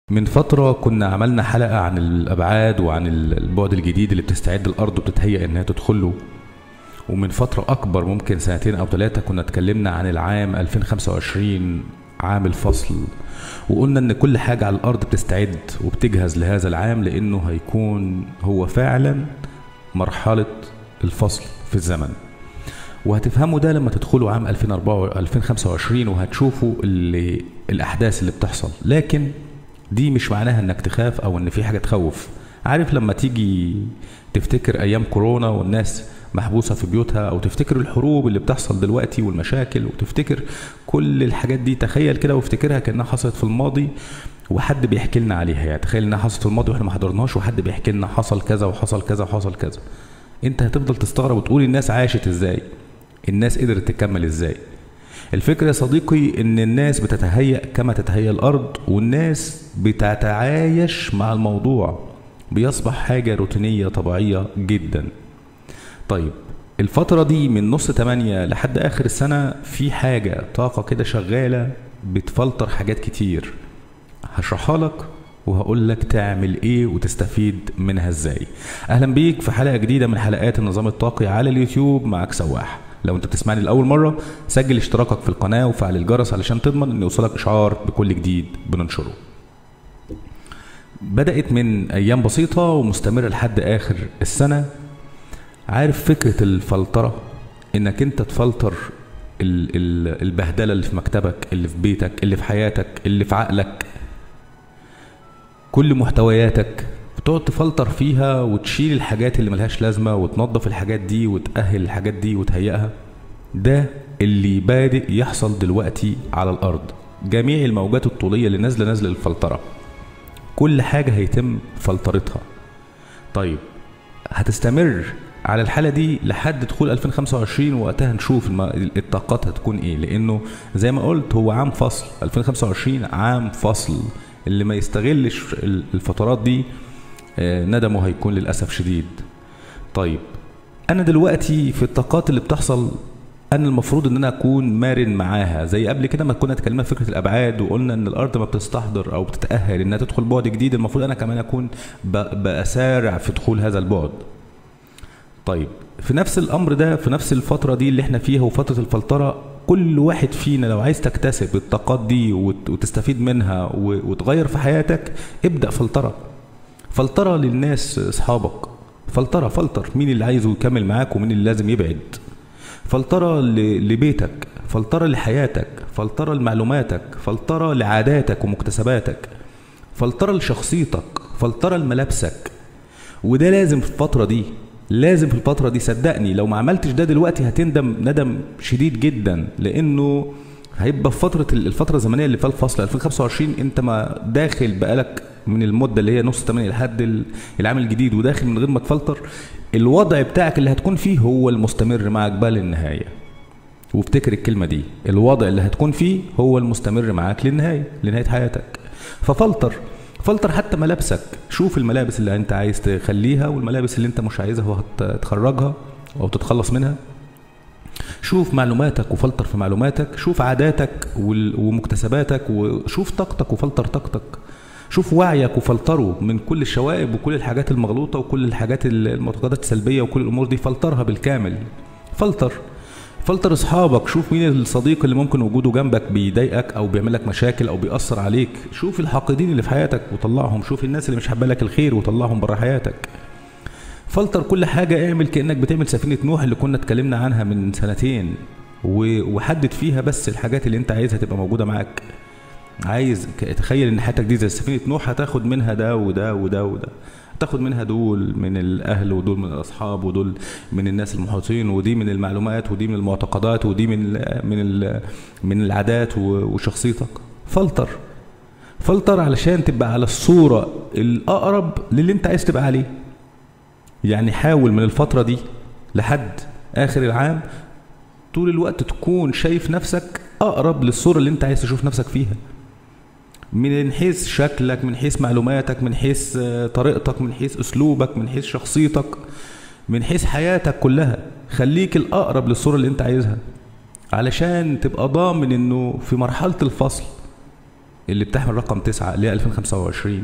من فترة كنا عملنا حلقة عن الأبعاد وعن البعد الجديد اللي بتستعد الأرض وبتتهيأ إنها تدخله ومن فترة أكبر ممكن سنتين أو ثلاثة كنا اتكلمنا عن العام 2025 عام الفصل وقلنا إن كل حاجة على الأرض بتستعد وبتجهز لهذا العام لأنه هيكون هو فعلا مرحلة الفصل في الزمن وهتفهموا ده لما تدخلوا عام 2024 2025 وهتشوفوا اللي الأحداث اللي بتحصل لكن دي مش معناها انك تخاف او ان في حاجه تخوف عارف لما تيجي تفتكر ايام كورونا والناس محبوسه في بيوتها او تفتكر الحروب اللي بتحصل دلوقتي والمشاكل وتفتكر كل الحاجات دي تخيل كده وافتكرها كانها حصلت في الماضي وحد بيحكي لنا عليها يعني تخيل انها حصلت في الماضي واحنا ما حضرناش وحد بيحكي لنا حصل كذا وحصل كذا وحصل كذا انت هتفضل تستغرب وتقول الناس عاشت ازاي الناس قدرت تكمل ازاي الفكرة يا صديقي ان الناس بتتهيأ كما تتهيأ الارض والناس بتتعايش مع الموضوع بيصبح حاجة روتينية طبيعية جدا طيب الفترة دي من نص تمانية لحد آخر السنة في حاجة طاقة كده شغالة بتفلتر حاجات كتير هشرحها لك وهقول لك تعمل ايه وتستفيد منها ازاي اهلا بيك في حلقة جديدة من حلقات النظام الطاقي على اليوتيوب معك سواح لو انت بتسمعني لاول مره سجل اشتراكك في القناه وفعل الجرس علشان تضمن ان يوصلك اشعار بكل جديد بننشره بدات من ايام بسيطه ومستمره لحد اخر السنه عارف فكره الفلتره انك انت تفلتر ال- ال- البهدله اللي في مكتبك اللي في بيتك اللي في حياتك اللي في عقلك كل محتوياتك بتقعد تفلتر فيها وتشيل الحاجات اللي ملهاش لازمة وتنظف الحاجات دي وتأهل الحاجات دي وتهيئها ده اللي بادئ يحصل دلوقتي على الأرض جميع الموجات الطولية اللي نازلة نازلة للفلترة كل حاجة هيتم فلترتها طيب هتستمر على الحالة دي لحد دخول 2025 وقتها نشوف الم- الطاقات هتكون ايه لانه زي ما قلت هو عام فصل 2025 عام فصل اللي ما يستغلش ال- الفترات دي آه، ندمه هيكون للأسف شديد طيب أنا دلوقتي في الطاقات اللي بتحصل أنا المفروض إن أنا أكون مرن معاها زي قبل كده ما كنا اتكلمنا في فكرة الأبعاد وقلنا إن الأرض ما بتستحضر أو بتتأهل إنها تدخل بعد جديد المفروض أنا كمان أكون ب- بأسارع في دخول هذا البعد طيب في نفس الامر ده في نفس الفتره دي اللي احنا فيها وفتره الفلتره كل واحد فينا لو عايز تكتسب الطاقات دي وت- وتستفيد منها و- وتغير في حياتك ابدا فلتره فلتره للناس اصحابك فلتره فلتر مين اللي عايزه يكمل معاك ومين اللي لازم يبعد فلتره ل- لبيتك فلتره لحياتك فلتره لمعلوماتك فلتره لعاداتك ومكتسباتك فلتره لشخصيتك فلتره لملابسك وده لازم في الفترة دي لازم في الفترة دي صدقني لو ما عملتش ده دلوقتي هتندم ندم شديد جدا لأنه هيبقى في فترة الفترة الزمنية اللي في الفصل 2025 أنت ما داخل بقالك من المدة اللي هي نص 8 لحد ال- العام الجديد وداخل من غير ما تفلتر الوضع بتاعك اللي هتكون فيه هو المستمر معك بقى للنهاية وافتكر الكلمة دي الوضع اللي هتكون فيه هو المستمر معاك للنهاية لنهاية حياتك ففلتر فلتر حتى ملابسك شوف الملابس اللي انت عايز تخليها والملابس اللي انت مش عايزها وهتخرجها او تتخلص منها شوف معلوماتك وفلتر في معلوماتك شوف عاداتك وال- ومكتسباتك وشوف طاقتك وفلتر طاقتك شوف وعيك وفلتره من كل الشوائب وكل الحاجات المغلوطة وكل الحاجات ال- المعتقدات السلبية وكل الأمور دي فلترها بالكامل فلتر فلتر اصحابك شوف مين الصديق اللي ممكن وجوده جنبك بيضايقك او بيعمل لك مشاكل او بيأثر عليك شوف الحاقدين اللي في حياتك وطلعهم شوف الناس اللي مش حابه لك الخير وطلعهم بره حياتك فلتر كل حاجة اعمل كأنك بتعمل سفينة نوح اللي كنا اتكلمنا عنها من سنتين و- وحدد فيها بس الحاجات اللي انت عايزها تبقى موجودة معاك عايز ك- تخيل ان حياتك دي زي سفينة نوح هتاخد منها ده وده وده وده تاخد منها دول من الاهل ودول من الاصحاب ودول من الناس المحيطين ودي من المعلومات ودي من المعتقدات ودي من ال من ال من العادات و- وشخصيتك فلتر فلتر علشان تبقى على الصورة الأقرب للي أنت عايز تبقى عليه يعني حاول من الفترة دي لحد آخر العام طول الوقت تكون شايف نفسك أقرب للصورة اللي أنت عايز تشوف نفسك فيها من حيث شكلك من حيث معلوماتك من حيث آه، طريقتك من حيث أسلوبك من حيث شخصيتك من حيث حياتك كلها خليك الأقرب للصورة اللي أنت عايزها علشان تبقى ضامن إنه في مرحلة الفصل اللي بتحمل رقم تسعة اللي هي 2025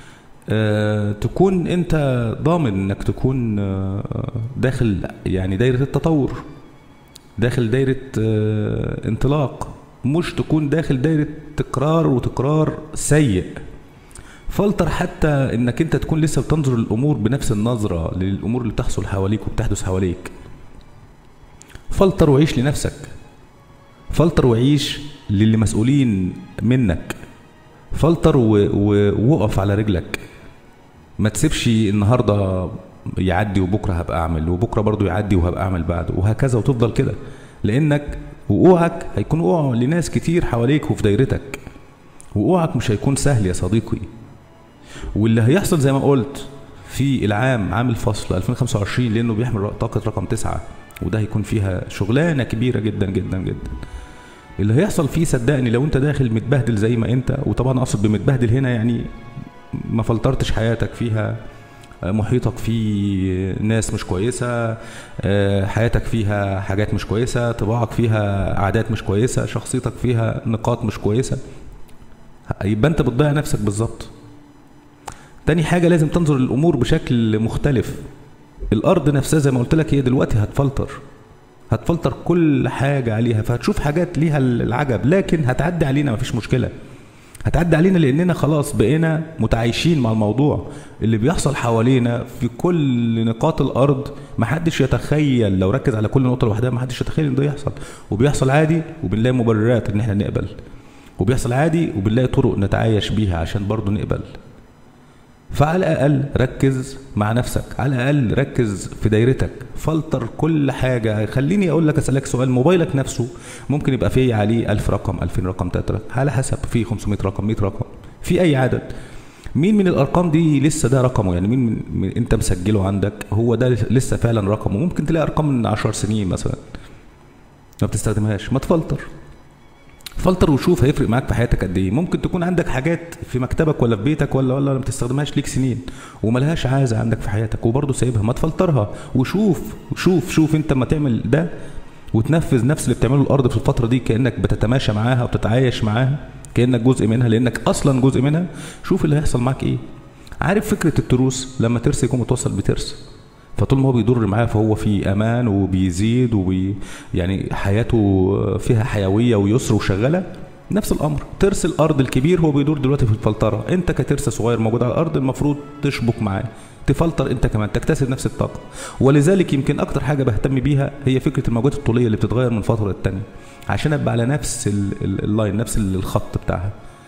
آه تكون انت ضامن انك تكون آه داخل يعني دايرة التطور داخل دايرة آه انطلاق مش تكون داخل دايرة تكرار وتكرار سيء فلتر حتى انك انت تكون لسه بتنظر للامور بنفس النظرة للامور اللي بتحصل حواليك وبتحدث حواليك فلتر وعيش لنفسك فلتر وعيش للي مسؤولين منك فلتر ووقف على رجلك ما تسيبش النهارده يعدي وبكره هبقى اعمل وبكره برضو يعدي وهبقى اعمل بعده وهكذا وتفضل كده لانك وقوعك هيكون وقوع لناس كتير حواليك وفي دايرتك وقوعك مش هيكون سهل يا صديقي واللي هيحصل زي ما قلت في العام عام الفصل 2025 لانه بيحمل طاقه رقم تسعة وده هيكون فيها شغلانه كبيره جدا جدا جدا اللي هيحصل فيه صدقني لو انت داخل متبهدل زي ما انت وطبعا اقصد بمتبهدل هنا يعني ما فلترتش حياتك فيها محيطك فيه ناس مش كويسة حياتك فيها حاجات مش كويسة طباعك فيها عادات مش كويسة شخصيتك فيها نقاط مش كويسة يبقى انت بتضيع نفسك بالظبط تاني حاجة لازم تنظر للأمور بشكل مختلف الأرض نفسها زي ما قلت لك هي دلوقتي هتفلتر هتفلتر كل حاجة عليها فهتشوف حاجات ليها العجب لكن هتعدي علينا مفيش مشكلة هتعدي علينا لأننا خلاص بقينا متعايشين مع الموضوع اللي بيحصل حوالينا في كل نقاط الأرض محدش يتخيل لو ركز على كل نقطة لوحدها محدش يتخيل إن ده يحصل وبيحصل عادي وبنلاقي مبررات إن إحنا نقبل وبيحصل عادي وبنلاقي طرق نتعايش بيها عشان برضه نقبل فعلى الأقل ركز مع نفسك على الأقل ركز في دايرتك فلتر كل حاجة خليني أقول لك أسألك سؤال موبايلك نفسه ممكن يبقى فيه عليه 1000 رقم 2000 رقم 3 على حسب فيه 500 رقم 100 رقم في أي عدد مين من الارقام دي لسه ده رقمه يعني مين من, من انت مسجله عندك هو ده لسه فعلا رقمه ممكن تلاقي ارقام من 10 سنين مثلا ما بتستخدمهاش ما تفلتر فلتر وشوف هيفرق معاك في حياتك قد ايه ممكن تكون عندك حاجات في مكتبك ولا في بيتك ولا ولا ما بتستخدمهاش ليك سنين وملهاش عازه عندك في حياتك وبرضه سايبها ما تفلترها وشوف شوف شوف انت ما تعمل ده وتنفذ نفس اللي بتعمله الارض في الفتره دي كانك بتتماشى معاها وبتتعايش معاها كانك جزء منها لانك اصلا جزء منها شوف اللي هيحصل معاك ايه عارف فكره التروس لما ترس يكون متوصل بترس فطول ما هو بيضر معاه فهو في امان وبيزيد وبي يعني حياته فيها حيويه ويسر وشغاله نفس الامر ترس الارض الكبير هو بيدور دلوقتي في الفلتره انت كترس صغير موجود على الارض المفروض تشبك معاه تفلتر انت كمان تكتسب نفس الطاقه ولذلك يمكن اكتر حاجه بهتم بيها هي فكره الموجات الطوليه اللي بتتغير من فتره للتانيه عشان ابقى على نفس اللاين نفس الخط بتاعها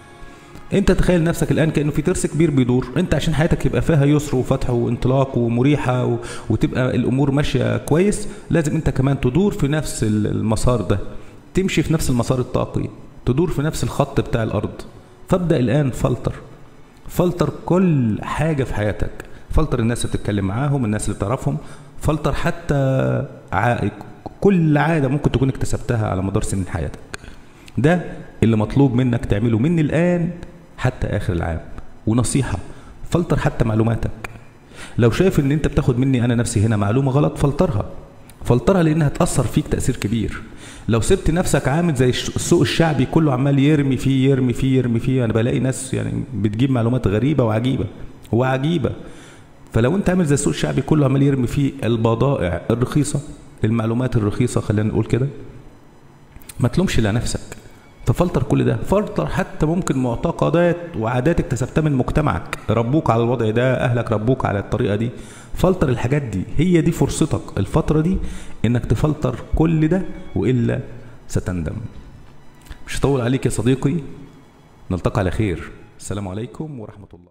انت تخيل نفسك الان كانه في ترس كبير بيدور انت عشان حياتك يبقى فيها يسر وفتح وانطلاق ومريحه و... وتبقى الامور ماشيه كويس لازم انت كمان تدور في نفس المسار ده تمشي في نفس المسار الطاقي تدور في نفس الخط بتاع الارض فابدا الان فلتر فلتر كل حاجه في حياتك فلتر الناس اللي بتتكلم معاهم الناس اللي بتعرفهم فلتر حتى ع... كل عاده ممكن تكون اكتسبتها على مدار سنين حياتك ده اللي مطلوب منك تعمله من الان حتى اخر العام ونصيحه فلتر حتى معلوماتك لو شايف ان انت بتاخد مني انا نفسي هنا معلومه غلط فلترها فلترها لانها تاثر فيك تاثير كبير لو سبت نفسك عامل زي السوق الشعبي كله عمال يرمي فيه يرمي فيه يرمي فيه انا بلاقي ناس يعني بتجيب معلومات غريبه وعجيبه وعجيبه فلو انت عامل زي السوق الشعبي كله عمال يرمي فيه البضائع الرخيصه المعلومات الرخيصه خلينا نقول كده ما تلومش الا نفسك تفلتر كل ده فلتر حتى ممكن معتقدات وعادات اكتسبتها من مجتمعك ربوك على الوضع ده اهلك ربوك على الطريقه دي فلتر الحاجات دي هي دي فرصتك الفتره دي انك تفلتر كل ده والا ستندم مش هطول عليك يا صديقي نلتقي على خير السلام عليكم ورحمه الله